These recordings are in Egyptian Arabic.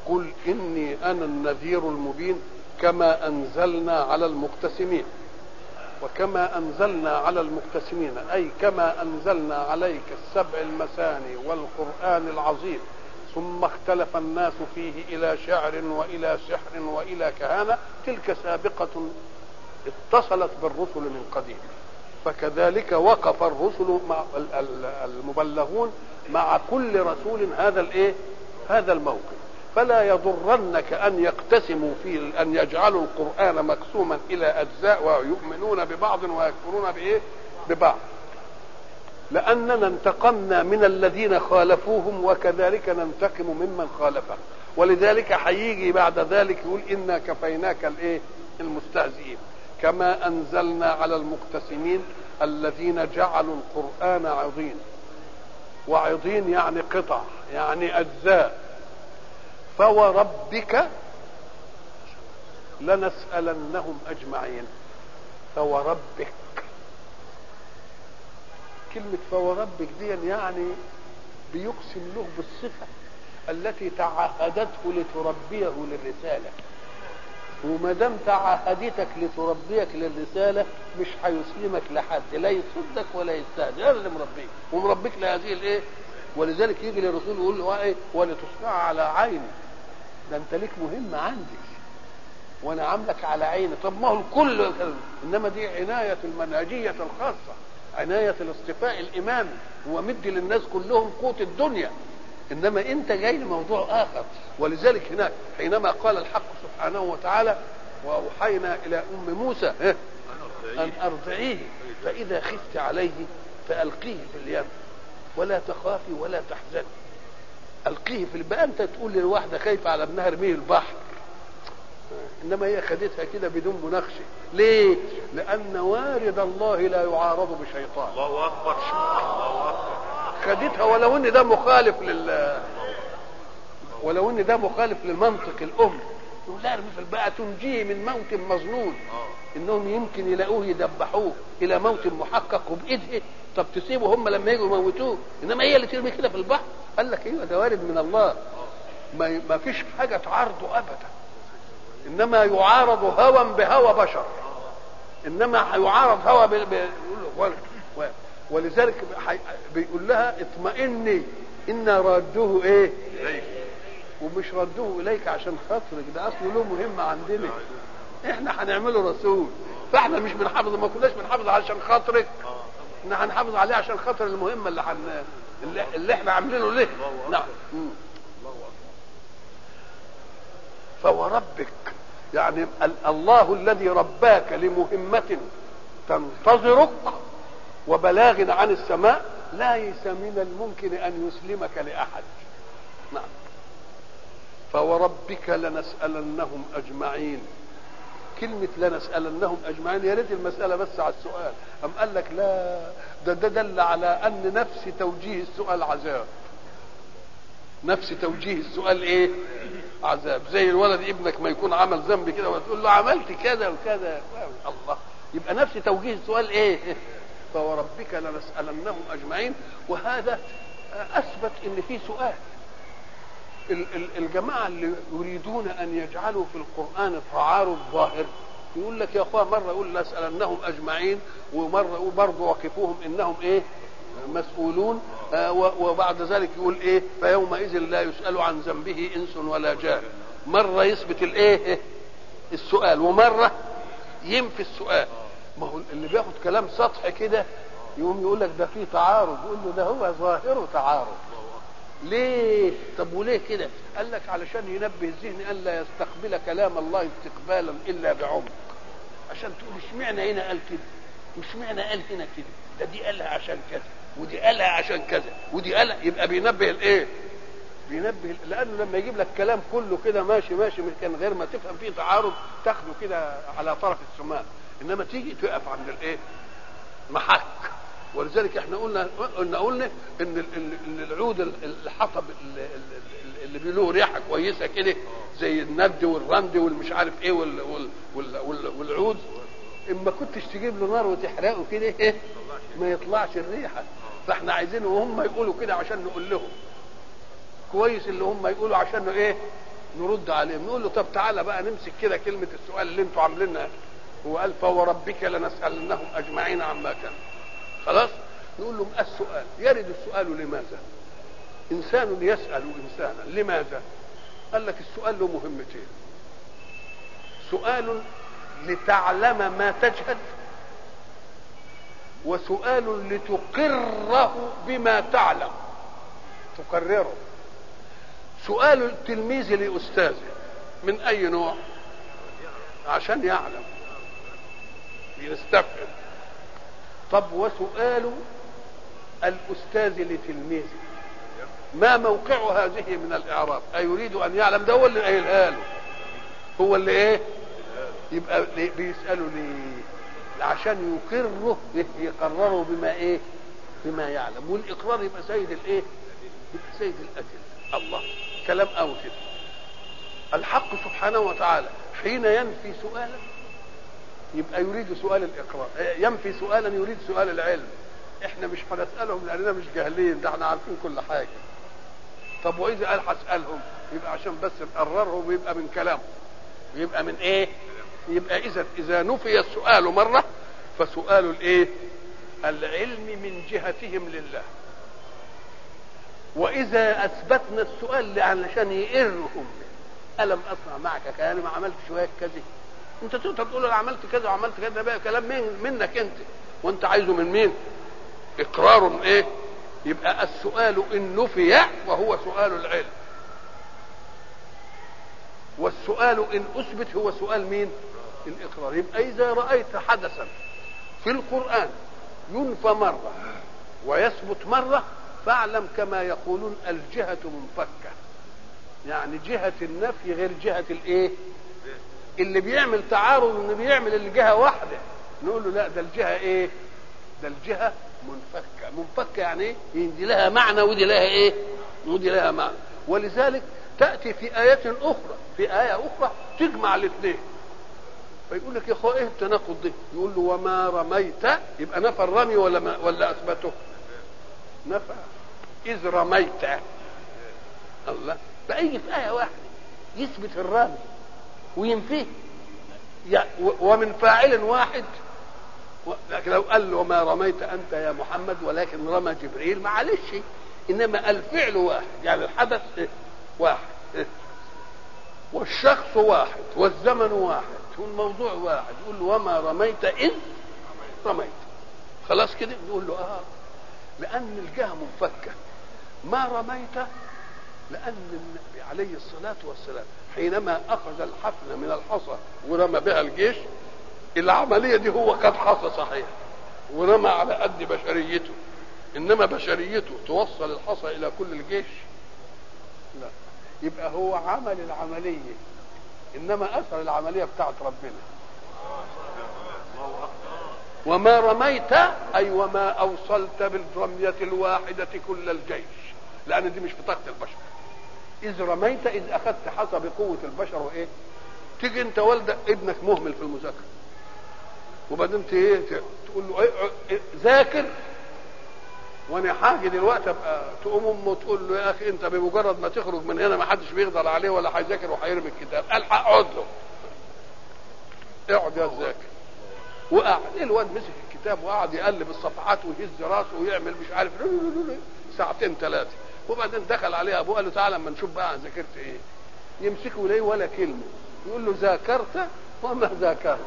قل إني أنا النذير المبين كما أنزلنا على المقتسمين وكما أنزلنا على المقتسمين أي كما أنزلنا عليك السبع المثاني والقرآن العظيم ثم اختلف الناس فيه إلى شعر وإلى سحر وإلى كهانة تلك سابقة اتصلت بالرسل من قديم فكذلك وقف الرسل مع المبلغون مع كل رسول هذا الايه هذا الموقف فلا يضرنك ان يقتسموا في ان يجعلوا القران مقسوما الى اجزاء ويؤمنون ببعض ويكفرون بايه ببعض لاننا انتقمنا من الذين خالفوهم وكذلك ننتقم ممن خالفهم ولذلك هيجي بعد ذلك يقول انا كفيناك الايه المستهزئين كما انزلنا على المقتسمين الذين جعلوا القران عظيم وعظيم يعني قطع يعني اجزاء فوربك لنسالنهم اجمعين فوربك كلمه فوربك دي يعني بيقسم له بالصفه التي تعهدته لتربيه للرساله وما دام تعهدتك لتربيك للرساله مش هيسلمك لحد لا يصدك ولا يستهزئ هذا اللي مربيك ومربيك لهذه الايه ولذلك يجي للرسول يقول له ايه ولتصنع على عيني ده انت ليك مهمه عندي وانا عاملك على عيني طب ما هو الكل انما دي عنايه المنهجيه الخاصه عنايه الاصطفاء الامامي هو مدي للناس كلهم قوت الدنيا انما انت جاي لموضوع اخر ولذلك هناك حينما قال الحق سبحانه وتعالى واوحينا الى ام موسى ان ارضعيه فاذا خفت عليه فالقيه في اليم ولا تخافي ولا تحزني القيه في بقى انت تقول للواحده خايفه على ابنها ارميه البحر انما هي خدتها كده بدون مناقشه ليه لان وارد الله لا يعارض بشيطان الله اكبر الله اكبر خدتها ولو ان ده مخالف لل ولو ان ده مخالف للمنطق الام يقول لا ارمي في البقى تنجيه من موت مظنون انهم يمكن يلاقوه يدبحوه الى موت محقق وبايده طب تسيبه هم لما يجوا يموتوه انما هي اللي ترمي كده في البحر قال لك ايوه ده وارد من الله ما, ما فيش حاجه تعارضه ابدا انما يعارض هوى بهوى بشر انما يعارض هوى بال... ب... ولذلك بيقول لها اطمئني انا رادوه ايه إليك. ومش ردوه اليك عشان خاطرك ده اصله له مهمه عندنا احنا هنعمله رسول فاحنا مش بنحافظ ما كناش بنحافظ علشان خاطرك احنا هنحافظ عليه عشان خاطر المهمه اللي حن... اللي, اللي احنا عاملينه ليه نعم مم. فوربك يعني ال- الله الذي رباك لمهمة تنتظرك وبلاغ عن السماء ليس من الممكن أن يسلمك لأحد نعم فوربك لنسألنهم أجمعين كلمة لنسألنهم أجمعين يا ريت المسألة بس على السؤال أم قال لك لا ده ده دل على أن نفس توجيه السؤال عذاب نفس توجيه السؤال ايه عذاب زي الولد ابنك ما يكون عمل ذنب كده وتقول له عملت كذا وكذا الله يبقى نفس توجيه السؤال ايه فوربك لنسألنهم أجمعين وهذا أثبت إن في سؤال ال- ال- الجماعة اللي يريدون أن يجعلوا في القرآن تعارض ظاهر يقول لك يا أخوة مرة يقول لنسألنهم أجمعين ومرة يقول برضه وقفوهم إنهم إيه مسؤولون آه، و- وبعد ذلك يقول إيه فيومئذ لا يسأل عن ذنبه إنس ولا جان مرة يثبت الإيه السؤال ومرة ينفي السؤال ما هو اللي بياخد كلام سطحي كده يقوم يقول لك ده في تعارض يقول له ده هو ظاهره تعارض ليه طب وليه كده قال لك علشان ينبه الذهن ان لا يستقبل كلام الله استقبالا الا بعمق عشان تقول اشمعنى هنا قال كده واشمعنى قال هنا كده ده دي قالها عشان كذا ودي قالها عشان كذا ودي قالها يبقى بينبه الايه بينبه لانه لما يجيب لك كلام كله كده ماشي ماشي من كان غير ما تفهم فيه تعارض تاخده كده على طرف السماء انما تيجي تقف عند الايه محك ولذلك احنا قلنا قلنا قلنا ان ال- ال- ان العود ال- الحطب ال- ال- اللي بيله ريحه كويسه كده زي الند والرند والمش عارف ايه وال وال وال وال والعود اما كنتش تجيب له نار وتحرقه كده ايه ما يطلعش الريحه فاحنا عايزينه وهم يقولوا كده عشان نقول لهم كويس اللي هم يقولوا عشان ايه نرد عليه نقول له طب تعالى بقى نمسك كده كلمه السؤال اللي انتوا عاملينها هو قال فوربك لنسالنهم اجمعين عما كان خلاص نقول لهم السؤال يرد السؤال لماذا انسان يسال انسانا لماذا قال لك السؤال له مهمتين سؤال لتعلم ما تجهل وسؤال لتقره بما تعلم تقرره سؤال التلميذ لاستاذه من اي نوع عشان يعلم يستفهم طب وسؤال الاستاذ لتلميذه ما موقع هذه من الاعراب ايريد ان يعلم ده هو اللي قايلها له هو اللي ايه يبقى بيساله ليه عشان يقره يقرره بما ايه بما يعلم والاقرار يبقى سيد الايه يبقى سيد الادله الله كلام او كده الحق سبحانه وتعالى حين ينفي سؤالا يبقى يريد سؤال الاقرار ينفي سؤالا يريد سؤال العلم احنا مش هنسالهم لاننا مش جاهلين ده احنا عارفين كل حاجه طب واذا قال هسالهم يبقى عشان بس نقررهم ويبقى من كلامه يبقى من ايه يبقى اذا اذا نفي السؤال مره فسؤال الايه العلم من جهتهم لله واذا اثبتنا السؤال علشان يقرهم الم اصنع معك كاني ما عملت شويه كذا انت تقدر تقول انا عملت كذا وعملت كذا بقى كلام من منك انت وانت عايزه من مين اقرار ايه يبقى السؤال ان نفي وهو سؤال العلم والسؤال ان اثبت هو سؤال مين الاقرار يبقى اذا رايت حدثا في القران ينفى مره ويثبت مره فاعلم كما يقولون الجهه منفكه يعني جهه النفي غير جهه الايه اللي بيعمل تعارض ان بيعمل الجهه واحده نقول له لا ده الجهه ايه ده الجهه منفكه منفكه يعني ايه دي لها معنى ودي لها ايه ودي لها معنى ولذلك تاتي في ايات اخرى في ايه اخرى تجمع الاثنين فيقول لك يا اخويا ايه التناقض ده يقول له وما رميت يبقى نفى الرمي ولا ما ولا اثبته نفى اذ رميت الله فاي في ايه واحده يثبت الرمي وينفيه ومن فاعل واحد لكن لو قال له وما رميت انت يا محمد ولكن رمى جبريل معلش انما الفعل واحد يعني الحدث واحد والشخص واحد والزمن واحد والموضوع واحد يقول له وما رميت اذ رميت خلاص كده نقول له اه لان الجهه منفكه ما رميت لان النبي عليه الصلاه والسلام حينما اخذ الحفنه من الحصى ورمى بها الجيش العمليه دي هو خد حصى صحيح ورمى على قد بشريته انما بشريته توصل الحصى الى كل الجيش لا يبقى هو عمل العمليه انما اثر العمليه بتاعت ربنا وما رميت اي وما اوصلت بالرميه الواحده كل الجيش لان دي مش في طاقه البشر اذ رميت اذ اخذت حصى بقوه البشر وايه تيجي انت والدك ابنك مهمل في المذاكره وبعدين ايه تقول له ايه ذاكر وانا حاجه دلوقتي ابقى تقوم امه تقول له يا اخي انت بمجرد ما تخرج من هنا ما حدش بيقدر عليه ولا هيذاكر وهيرمي الكتاب الحق اقعد له اقعد يا تذاكر وقعد الواد مسك الكتاب وقعد يقلب الصفحات ويهز راسه ويعمل مش عارف ساعتين ثلاثه وبعدين دخل عليه ابوه قال له تعالى اما نشوف بقى ذاكرت ايه يمسكه ليه ولا كلمه يقول له ذاكرت وما ذاكرت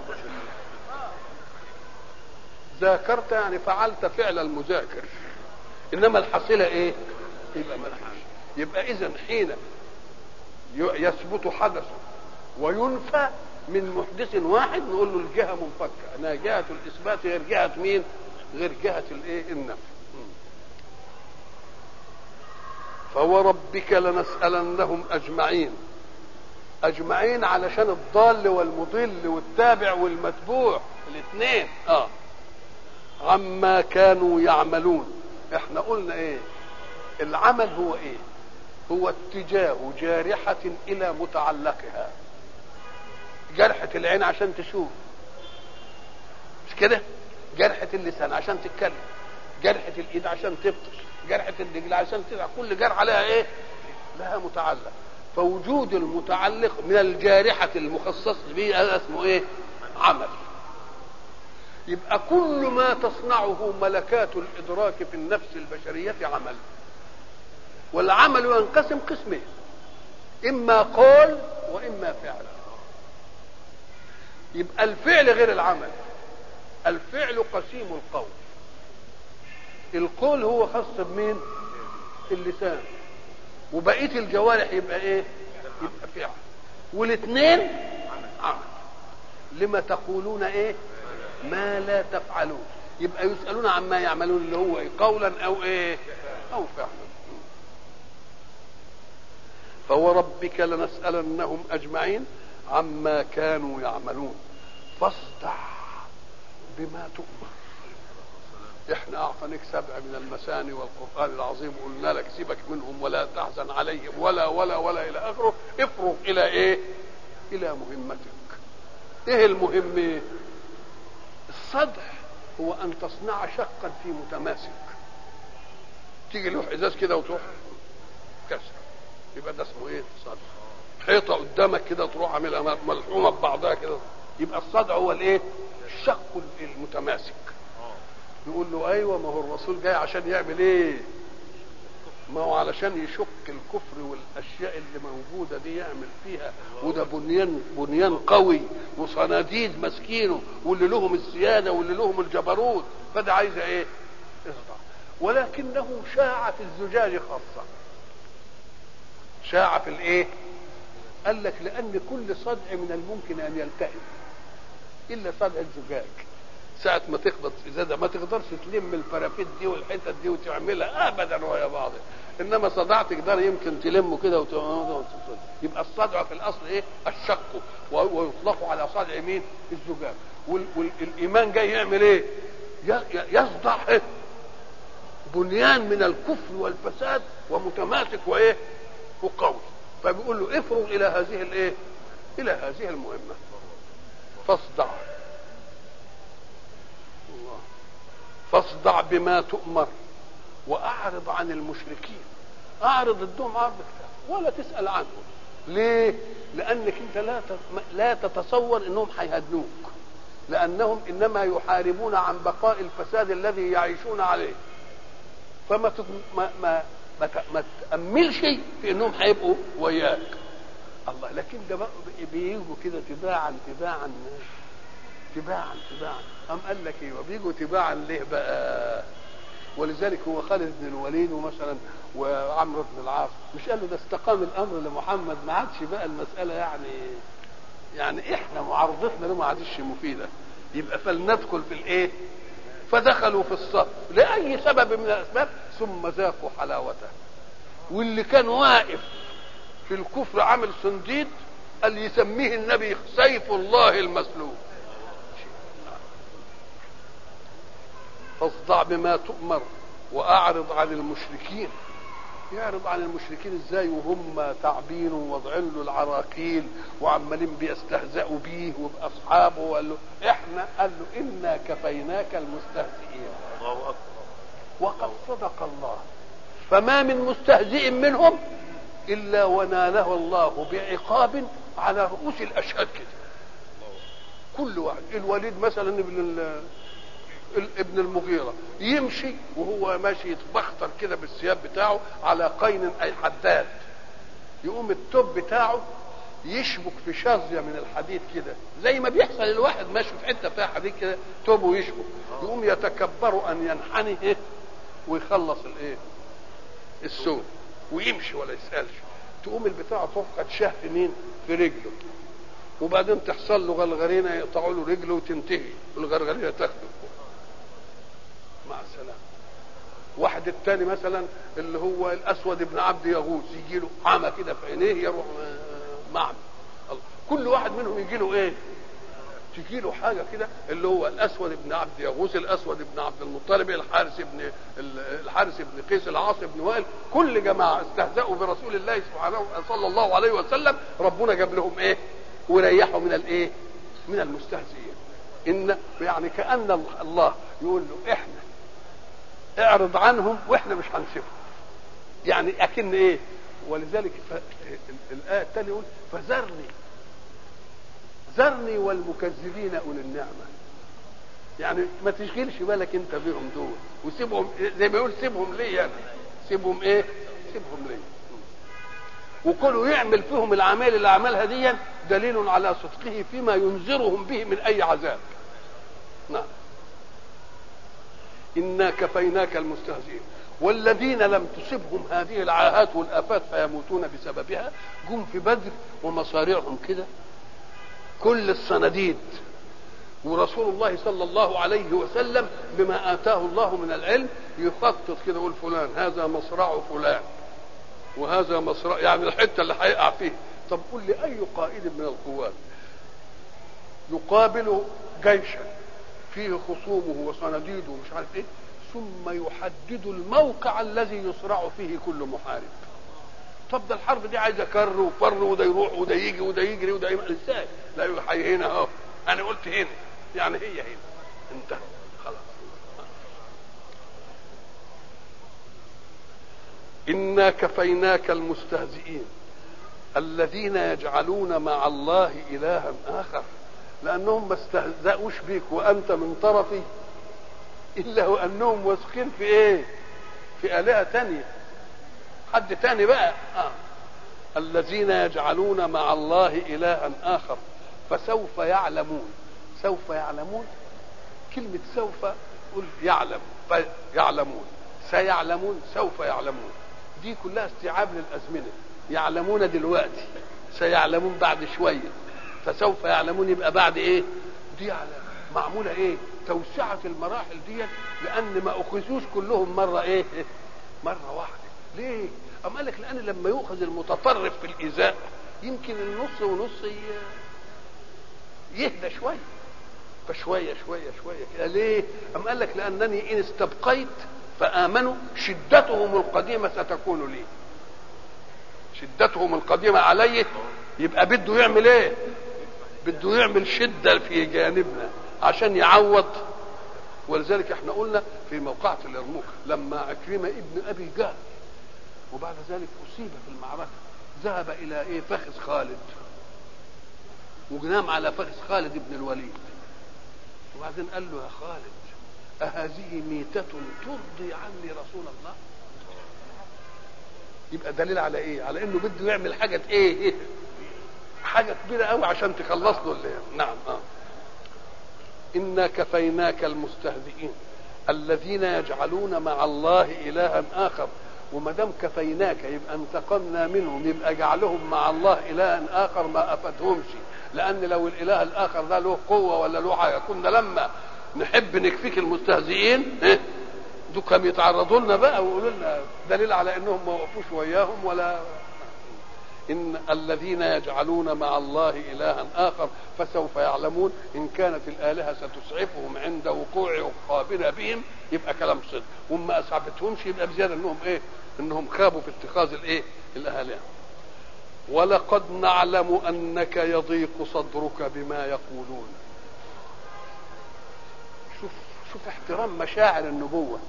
ذاكرت يعني فعلت فعل المذاكر انما الحصيله ايه يبقى ملحش يبقى اذا حين يثبت حدث وينفى من محدث واحد نقول له الجهه منفكه انها جهه الاثبات غير جهه مين غير جهه الايه النفي فوربك لنسالنهم اجمعين اجمعين علشان الضال والمضل والتابع والمتبوع الاثنين اه عما كانوا يعملون احنا قلنا ايه العمل هو ايه هو اتجاه جارحة الى متعلقها جرحة العين عشان تشوف مش كده جرحة اللسان عشان تتكلم جرحة الايد عشان تبطش جرحة الرجل عشان تدع كل جرح عليها ايه لها متعلق فوجود المتعلق من الجارحة المخصص به هذا اسمه ايه عمل يبقى كل ما تصنعه ملكات الإدراك في النفس البشرية عمل والعمل ينقسم قسمين إما قول وإما فعل يبقى الفعل غير العمل الفعل قسيم القول القول هو خاص بمين اللسان وبقيه الجوارح يبقى ايه يبقى فعل والاثنين عمل لما تقولون ايه ما لا تفعلون يبقى يسالون عما يعملون اللي هو إيه؟ قولا او ايه او فعلا فوربك لنسالنهم اجمعين عما كانوا يعملون فاصدع بما تؤمر احنا اعطيناك سبع من المثاني والقران العظيم قلنا لك سيبك منهم ولا تحزن عليهم ولا ولا ولا الى اخره افرغ الى ايه الى مهمتك ايه المهم الصدع هو ان تصنع شقا في متماسك تيجي لوح ازاز كده وتروح كسر يبقى ده اسمه ايه صدع حيطه قدامك كده تروح عاملها ملحومه ببعضها كده يبقى الصدع هو الايه الشق المتماسك يقول له ايوه ما هو الرسول جاي عشان يعمل ايه ما هو علشان يشك الكفر والاشياء اللي موجوده دي يعمل فيها وده بنيان بنيان قوي وصناديد ماسكينه واللي لهم السياده واللي لهم الجبروت فده عايزه ايه؟ اصدع ولكنه شاع في الزجاج خاصه شاع في الايه؟ قال لك لان كل صدع من الممكن ان يلتئم الا صدع الزجاج ساعة ما تخبط ازازة ما تقدرش تلم الفرافيت دي والحتت دي وتعملها ابدا ويا بعض انما صداع تقدر يمكن تلمه كده وت... يبقى الصدع في الاصل ايه الشق ويطلق على صدع مين الزجاج وال... والايمان جاي يعمل ايه يصدع إيه؟ بنيان من الكفر والفساد ومتماسك وايه وقوي فبيقول له افرغ الى هذه الايه الى هذه المهمه فاصدع الله فاصدع بما تؤمر واعرض عن المشركين اعرض الدوم عرض ولا تسال عنهم ليه لانك انت لا لا تتصور انهم هيهدنوك لانهم انما يحاربون عن بقاء الفساد الذي يعيشون عليه فما تت... ما ما ما, ما تاملش في انهم هيبقوا وياك الله لكن ده بقى بيجوا كده تباعا تباعا تباعا تباعا أم قال لك ايه وبيجوا تباعا ليه بقى ولذلك هو خالد بن الوليد ومثلا وعمرو بن العاص مش قال له ده استقام الامر لمحمد ما عادش بقى المساله يعني يعني احنا معارضتنا له ما عادش مفيده يبقى فلندخل في الايه فدخلوا في الصف لاي سبب من الاسباب ثم ذاقوا حلاوته واللي كان واقف في الكفر عامل صنديد قال يسميه النبي سيف الله المسلول فاصدع بما تؤمر واعرض عن المشركين يعرض عن المشركين ازاي وهم تعبين ووضعين له العراقيل وعمالين بيستهزئوا بيه وباصحابه وقال له احنا قال له انا كفيناك المستهزئين الله اكبر وقد صدق الله فما من مستهزئ منهم الا وناله الله بعقاب على رؤوس الاشهاد كده كل واحد الوليد مثلا ابن ابن المغيرة يمشي وهو ماشي يتبختر كده بالثياب بتاعه على قين اي حداد يقوم التوب بتاعه يشبك في شظية من الحديد كده زي ما بيحصل الواحد ماشي في حتة فيها حديد كده توبه يشبك يقوم يتكبر ان ينحني ايه ويخلص الايه السوق ويمشي ولا يسألش تقوم البتاعة تفقد شاه في مين في رجله وبعدين تحصل له غرغرينه يقطعوا له رجله وتنتهي والغرغرينه تاخده مع السلامه واحد التاني مثلا اللي هو الاسود ابن عبد يغوث يجي له عمى كده في عينيه يروح معمى كل واحد منهم يجي له ايه تجي له حاجه كده اللي هو الاسود ابن عبد يغوث الاسود ابن عبد المطلب الحارس ابن الحارس ابن قيس العاص ابن وائل كل جماعه استهزأوا برسول الله سبحانه صلى الله عليه وسلم ربنا جاب لهم ايه وريحوا من الايه من المستهزئين ان يعني كان الله يقول له احنا اعرض عنهم واحنا مش هنسيبهم يعني اكن ايه ولذلك ف... الآية الثانية يقول فذرني ذرني والمكذبين أولي النعمة يعني ما تشغلش بالك انت بيهم دول وسيبهم زي ما يقول سيبهم لي انا سيبهم ايه سيبهم لي وكله يعمل فيهم الاعمال اللي عملها دي دليل على صدقه فيما ينذرهم به من اي عذاب نعم انا كفيناك المستهزئين والذين لم تصبهم هذه العاهات والافات فيموتون بسببها جم في بدر ومصاريعهم كده كل الصناديد ورسول الله صلى الله عليه وسلم بما اتاه الله من العلم يخطط كده يقول فلان هذا مصرع فلان وهذا مصرع يعني الحته اللي هيقع فيه طب قل لي اي قائد من القوات يقابل جيشا فيه خصومه وصناديده ومش عارف ايه ثم يحدد الموقع الذي يصرع فيه كل محارب طب ده الحرب دي عايزه كر وفر وده يروح وده يجي وده يجري وده يعمل ازاي؟ لا يحيي هنا اهو انا قلت هنا يعني هي هنا انتهى خلاص انا كفيناك المستهزئين الذين يجعلون مع الله الها اخر لانهم ما استهزأوش بيك وانت من طرفي الا وانهم واثقين في ايه في الهه تانية حد تاني بقى آه. الذين يجعلون مع الله الها اخر فسوف يعلمون سوف يعلمون كلمة سوف قل يعلم فيعلمون سيعلمون سوف يعلمون دي كلها استيعاب للأزمنة يعلمون دلوقتي سيعلمون بعد شوية فسوف يعلمون يبقى بعد ايه دي على معمولة ايه توسعة المراحل دي لأن ما أخذوش كلهم مرة ايه مرة واحدة ليه أم قال لك لأن لما يؤخذ المتطرف في الإيذاء يمكن النص ونص يهدى شويه فشويه شويه شويه كده ليه؟ أم قال لك لأنني إن استبقيت فآمنوا شدتهم القديمة ستكون لي شدتهم القديمة علي يبقى بده يعمل ايه بده يعمل شدة في جانبنا عشان يعوض ولذلك احنا قلنا في موقعة اليرموك لما عكرمة ابن ابي جهل وبعد ذلك اصيب في المعركة ذهب الى ايه فخذ خالد ونام على فخذ خالد بن الوليد وبعدين قال له يا خالد أهذه ميتة ترضي عني رسول الله يبقى دليل على ايه على انه بده يعمل حاجة ايه, إيه؟ حاجة كبيرة قوي عشان تخلص له اللي نعم اه إنا كفيناك المستهزئين الذين يجعلون مع الله إلها آخر وما دام كفيناك يبقى انتقمنا منهم يبقى جعلهم مع الله إلها آخر ما أفدهمش لأن لو الإله الآخر ده له قوة ولا له حاجة كنا لما نحب نكفيك المستهزئين إيه؟ دول كانوا يتعرضوا لنا بقى ويقولوا لنا دليل على انهم ما وقفوش وياهم ولا ان الذين يجعلون مع الله الها اخر فسوف يعلمون ان كانت الالهه ستسعفهم عند وقوع عقابنا بهم يبقى كلام صدق وما اسعفتهمش يبقى بزياده انهم ايه انهم خابوا في اتخاذ الايه الالهه ولقد نعلم انك يضيق صدرك بما يقولون شوف شوف احترام مشاعر النبوه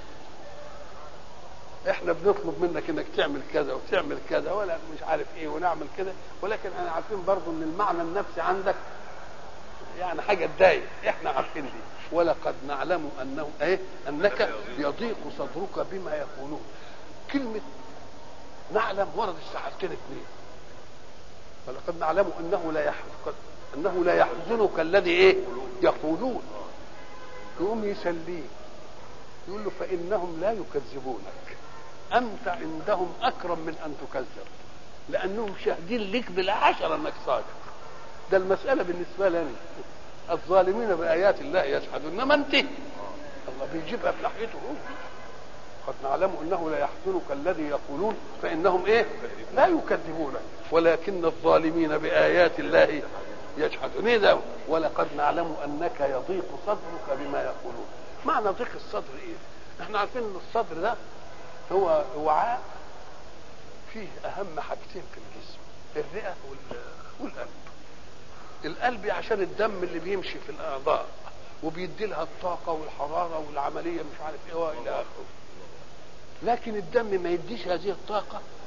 احنا بنطلب منك انك تعمل كذا وتعمل كذا ولا مش عارف ايه ونعمل كده ولكن انا عارفين برضو ان المعنى النفسي عندك يعني حاجه تضايق احنا عارفين دي ولقد نعلم انه ايه انك يضيق صدرك بما يقولون كلمه نعلم ورد الساعتين اثنين ولقد نعلم انه لا يحزنك انه لا يحزنك الذي ايه يقولون يقوم يسليه يقول له فانهم لا يكذبونك انت عندهم اكرم من ان تكذب لانهم شاهدين لك بالعشره انك صادق ده المساله بالنسبه لنا الظالمين بايات الله يجحدون انما انت الله بيجيبها في ناحيته هو قد نعلم انه لا يحزنك الذي يقولون فانهم ايه لا يكذبونك ولكن الظالمين بايات الله يجحدون ايه ده ولقد نعلم انك يضيق صدرك بما يقولون معنى ضيق الصدر ايه احنا عارفين ان الصدر ده هو وعاء فيه اهم حاجتين في الجسم الرئه والقلب القلب عشان الدم اللي بيمشي في الاعضاء وبيدي لها الطاقه والحراره والعمليه مش عارف ايه والى اخره لكن الدم ما يديش هذه الطاقه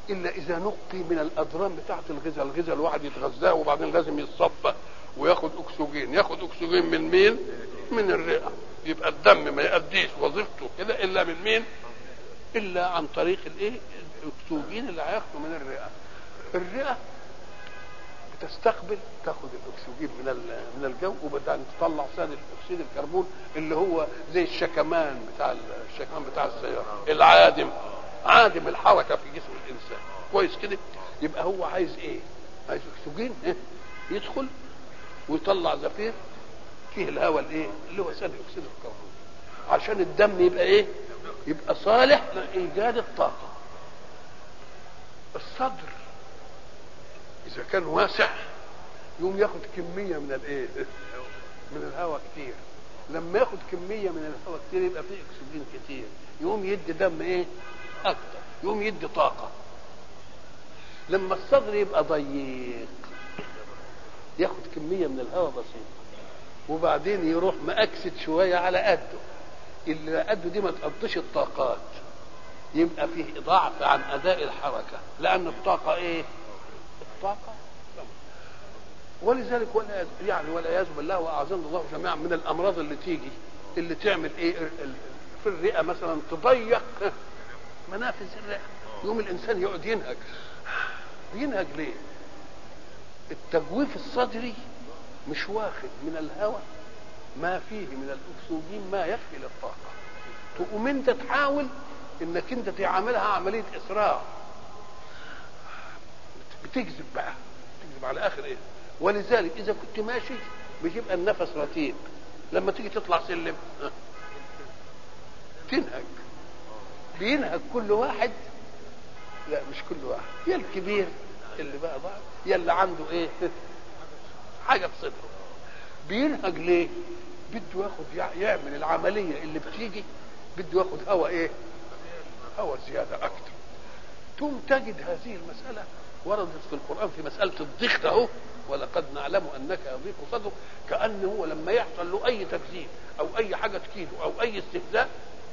الا اذا نقي من الاضرام بتاعه الغذاء الغذاء الواحد يتغذاه وبعدين لازم يتصفى وياخد اكسجين ياخد اكسجين من مين من الرئه يبقى الدم ما يأديش وظيفته كده الا من مين الا عن طريق الايه الاكسجين اللي هياخده من الرئه الرئه بتستقبل تاخد الاكسجين من من الجو وبعدين تطلع ثاني اكسيد الكربون اللي هو زي الشكمان بتاع الشكمان بتاع السياره العادم عادم الحركه في جسم الانسان كويس كده يبقى هو عايز ايه عايز اكسجين إيه؟ يدخل ويطلع زفير فيه الهواء الايه اللي هو ثاني اكسيد الكربون عشان الدم يبقى ايه يبقى صالح لايجاد الطاقه الصدر اذا كان واسع يقوم ياخد كميه من الايه من الهواء كتير لما ياخد كميه من الهواء كتير يبقى فيه اكسجين كتير يقوم يدي دم ايه اكتر يقوم يدي طاقه لما الصدر يبقى ضيق ياخد كميه من الهواء بسيطه وبعدين يروح مأكسد شويه على قده اللي قده دي ما تقضيش الطاقات يبقى فيه ضعف عن اداء الحركه لان الطاقه ايه الطاقه ولذلك ولا يعني والعياذ بالله واعاذنا الله جميعا من الامراض اللي تيجي اللي تعمل ايه في الرئه مثلا تضيق منافذ الرئه يوم الانسان يقعد ينهج ينهج ليه؟ التجويف الصدري مش واخد من الهواء ما فيه من الاكسجين ما يكفي للطاقه تقوم انت تحاول انك انت تعملها عمليه اسراع بتكذب بقى بتكذب على اخر ايه ولذلك اذا كنت ماشي بيبقى النفس رتيب لما تيجي تطلع سلم تنهج بينهج كل واحد لا مش كل واحد يا الكبير اللي بقى ضعف يا اللي عنده ايه حاجه في صدره بينهج ليه بده ياخد يعمل العمليه اللي بتيجي بده ياخد هواء ايه هواء زياده اكتر ثم تجد هذه المساله وردت في القران في مساله الضيق ده اهو ولقد نعلم انك يضيق صدرك كان هو لما يحصل له اي تكذيب او اي حاجه تكيده او اي استهزاء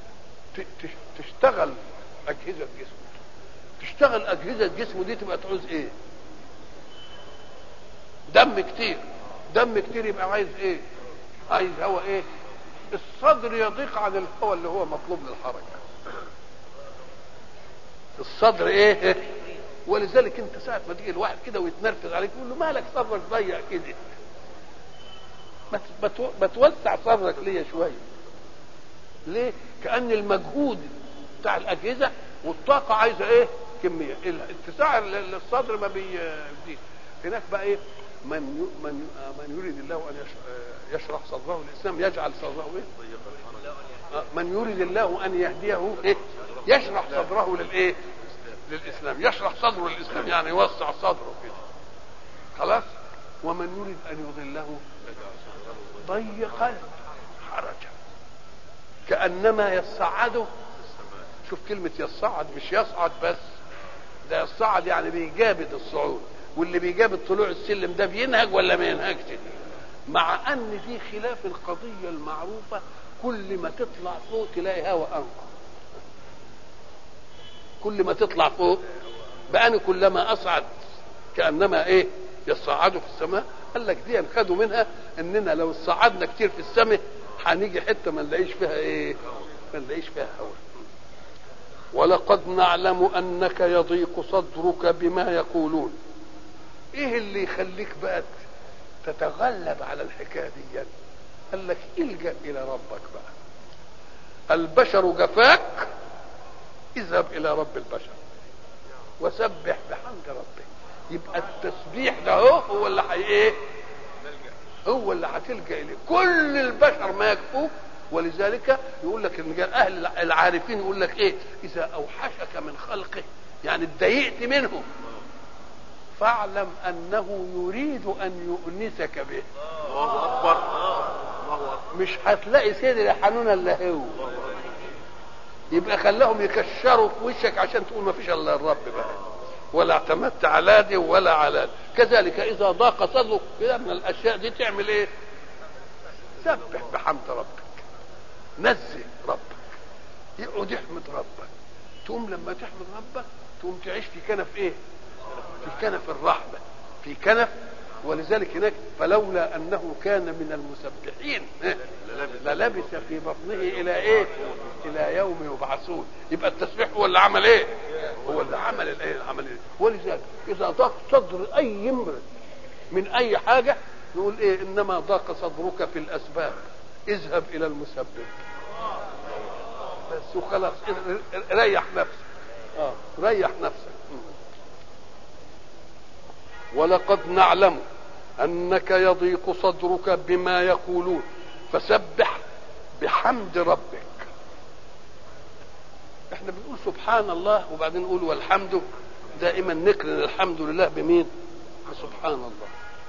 تشتغل اجهزه جسمه تشتغل اجهزه جسمه دي تبقى تعوز ايه دم كتير دم كتير يبقى عايز ايه عايز هواء ايه الصدر يضيق عن الهواء اللي هو مطلوب للحركه الصدر ايه ولذلك انت ساعه ما تيجي الواحد كده ويتنرفز عليك يقول له مالك صدرك ضيق كده ما توسع صدرك ليا شويه ليه كان المجهود بتاع الاجهزه والطاقه عايزه ايه كميه اتساع الصدر ما بيزيد هناك بقى ايه من من من يريد الله ان يشرح صدره الاسلام يجعل صدره ايه من يريد الله ان يهديه ايه يشرح صدره للايه للاسلام يشرح صدره للاسلام يعني يوسع صدره كده خلاص ومن يريد ان يضله ضيقا حرجا كانما يصعده شوف كلمه يصعد مش يصعد بس ده يصعد يعني بيجابد الصعود واللي بيجابد طلوع السلم ده بينهج ولا ما ينهجش مع ان في خلاف القضيه المعروفه كل ما تطلع فوق تلاقي هواء انقى كل ما تطلع فوق بأن كلما أصعد كأنما إيه يصعدوا في السماء قال لك دي خدوا منها اننا لو صعدنا كتير في السماء هنيجي حته ما نلاقيش فيها ايه ما نلاقيش فيها هواء ولقد نعلم انك يضيق صدرك بما يقولون ايه اللي يخليك بقى تتغلب على الحكايه دي قال لك الجا الى ربك بقى البشر جفاك اذهب الى رب البشر وسبح بحمد ربك يبقى التسبيح ده هو, هو اللي حي ايه هو اللي هتلجا اليه كل البشر ما يكفوك ولذلك يقول لك ان اهل العارفين يقول لك ايه اذا اوحشك من خلقه يعني اتضايقت منه فاعلم انه يريد ان يؤنسك به الله اكبر الله اكبر مش هتلاقي سيد الحنون الا هو يبقى خلاهم يكشروا في وشك عشان تقول ما فيش الا الرب بقى ولا اعتمدت على دي ولا على دي. كذلك اذا ضاق صدرك كده من الاشياء دي تعمل ايه سبح بحمد ربك نزه ربك يقعد يحمد ربك تقوم لما تحمد ربك تقوم تعيش في كنف ايه في كنف الرحمه في كنف ولذلك هناك فلولا انه كان من المسبحين إيه؟ للبث في بطنه الى ايه الى يوم يبعثون يبقى التسبيح هو اللي عمل ايه هو اللي عمل الايه عمل ايه ولذلك اذا ضاق صدر اي امرئ من اي حاجه نقول ايه انما ضاق صدرك في الاسباب اذهب الى المسبب بس وخلاص ريح نفسك اه ريح نفسك ولقد نعلم انك يضيق صدرك بما يقولون فسبح بحمد ربك احنا بنقول سبحان الله وبعدين نقول والحمد دائما نقرن الحمد لله بمين سبحان الله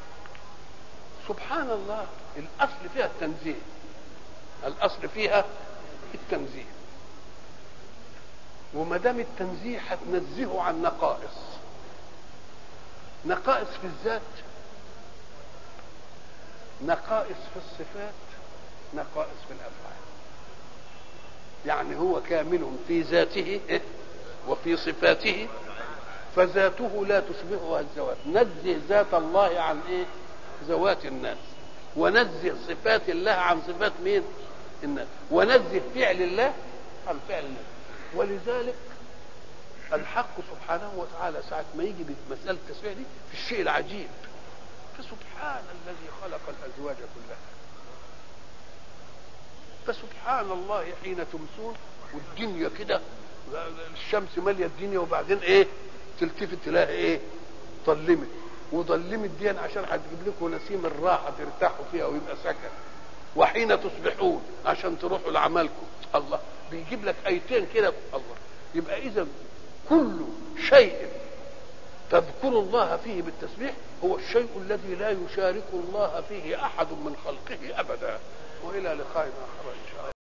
سبحان الله الاصل فيها التنزيه الاصل فيها التنزيه وما دام التنزيه هتنزهه عن نقائص نقائص في الذات نقائص في الصفات نقائص في الافعال يعني هو كامل في ذاته وفي صفاته فذاته لا تشبهها الذوات نزه ذات الله عن ايه ذوات الناس ونزه صفات الله عن صفات مين الناس ونزه فعل الله عن فعل الناس ولذلك الحق سبحانه وتعالى ساعة ما يجي بمسألة التسبيح دي في الشيء العجيب فسبحان الذي خلق الأزواج كلها فسبحان الله حين تمسون والدنيا كده الشمس مالية الدنيا وبعدين ايه تلتفت تلاقي ايه ظلمت وظلمت دي عشان هتجيب لكم نسيم الراحة ترتاحوا فيها ويبقى سكن وحين تصبحون عشان تروحوا لعملكم الله بيجيب لك ايتين كده الله يبقى اذا كل شيء تذكر الله فيه بالتسبيح هو الشيء الذي لا يشارك الله فيه احد من خلقه ابدا والى لقاء اخر ان شاء الله